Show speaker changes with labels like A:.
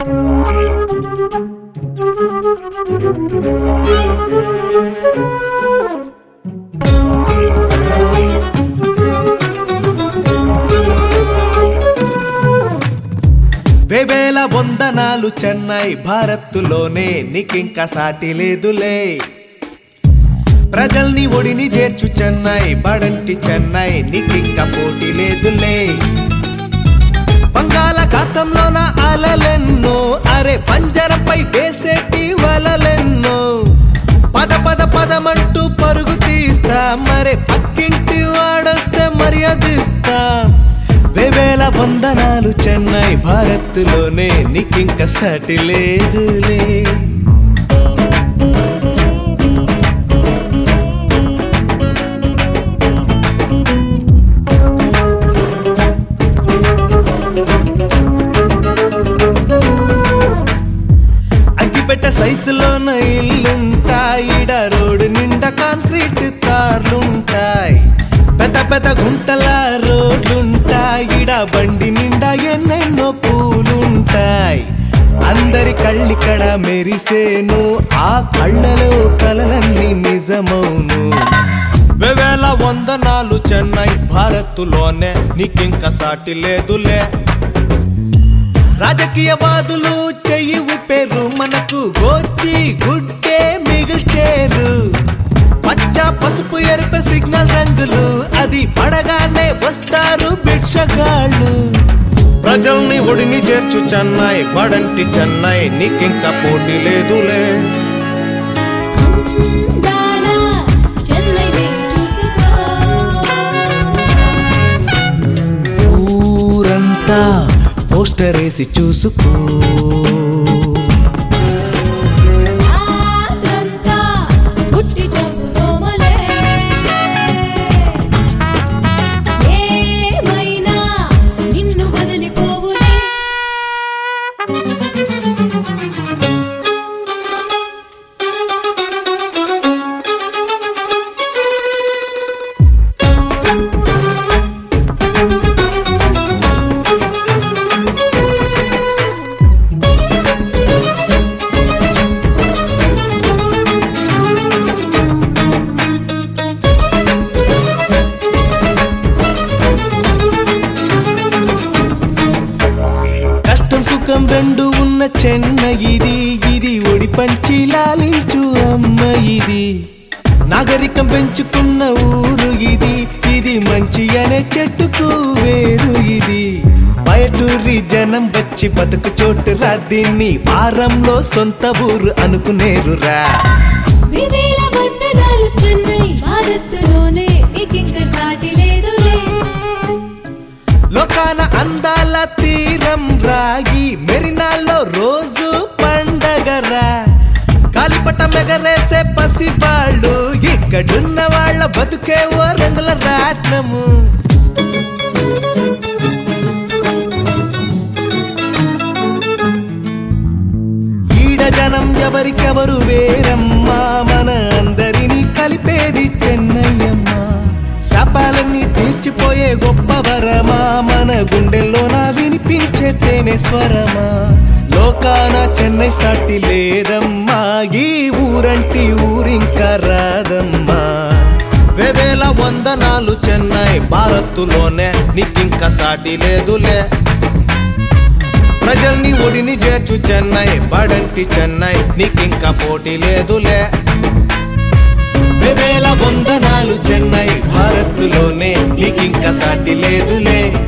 A: వేవేల వందనాలు చెన్నై భారత్తులోనే నీకింకా సాటి లేదులే ప్రజల్ని ఒడిని చేర్చు చెన్నై బడంటి చెన్నై నీకింకా పోటీ లేదులే బంగాళాఖాతంలోన అలలెన్నో అరే పంజరంపై వేసేటి వలలెన్నో పద పద పదమంటూ పరుగు తీస్తా మరే పక్కింటి వాడొస్తే మర్యాదిస్తా వేవేల వందనాలు చెన్నై భారత్లోనే నీకింక సాటి లేదులే అగ్గిపెట్ట సైజులోన ఇల్లుంటాయిడ రోడ్డు నిండా కాంక్రీట్ తార్లుంటాయి పెద్ద పెద్ద గుంటల రోడ్లుంటాయిడ బండి నిండా ఎన్నెన్నో పూలుంటాయి అందరి కళ్ళిక్కడ మెరిసేను ఆ కళ్ళలో కలలన్నీ నిజమౌను వేవేల వందనాలు చెన్నై భారత్తులోనే నీకింక సాటి లేదులే రాజకీయవాదులు చెయ్యి ఊపేరు మనకు గోచి గుడ్డే మిగిల్చేరు పచ్చ పసుపు ఎరుపు సిగ్నల్ రంగులు అది పడగానే వస్తారు భిక్షగాళ్ళు ప్రజల్ని ఒడిని చేర్చు చెన్నై బడంటి చెన్నై నీకింక పోటీ లేదులే
B: దానా చెన్నై చూసుకో
A: ఊరంతా పోస్టర్ వేసి చూసుకో
B: ఆత్రంతా పుట్టి చంపుకోమలే ఏమైనా నిన్ను వదిలిపోవులే
A: కష్టం సుఖం రెండు ఉన్న చెన్న ఇది ఇది ఒడి పంచి లాలించు అమ్మ ఇది నాగరికం పెంచుకున్న ఊరు ఇది ఇది మంచి అనే చెట్టుకు వేరు ఇది బయటూరి జనం వచ్చి బతుకు చోటు రా దీన్ని వారంలో సొంత ఊరు అనుకునేరురా
B: వివేల వందనాలు చెన్నై భారత్లోనే నీకింక సాటి లేదులే
A: లోకాన అందాల తీరం రాగి మెరినాల్లో రోజు పండగరా కాలిపట మెగరేసే పసివాళ్ళు ఇక్కడున్న వాళ్ళ బతుకే ఓ రంగుల రాట్నము ఈడ జనం ఎవరికెవరు వేరమ్మా మన అందరినీ కలిపేది చెన్నయ్యమ్మా శాపాలన్నీ తీర్చిపోయే గొప్ప వరమా మన గుండెల్లోన వినిపించే తేనె స్వరమా లోకాన చెన్నై సాటి లేదమ్మా ఈ ఊరంటి ఊరింకా రాదమ్మా వేవేల వందనాలు చెన్నై భారత్తులోనే నీకింక సాటి లేదులే ప్రజల్ని ఒడిని చేర్చు చెన్నై బడంటి చెన్నై నీకింక పోటీ లేదులే వేవేల వందనాలు చెన్నై భారత్తులోనే నీకింక సాటి లేదులే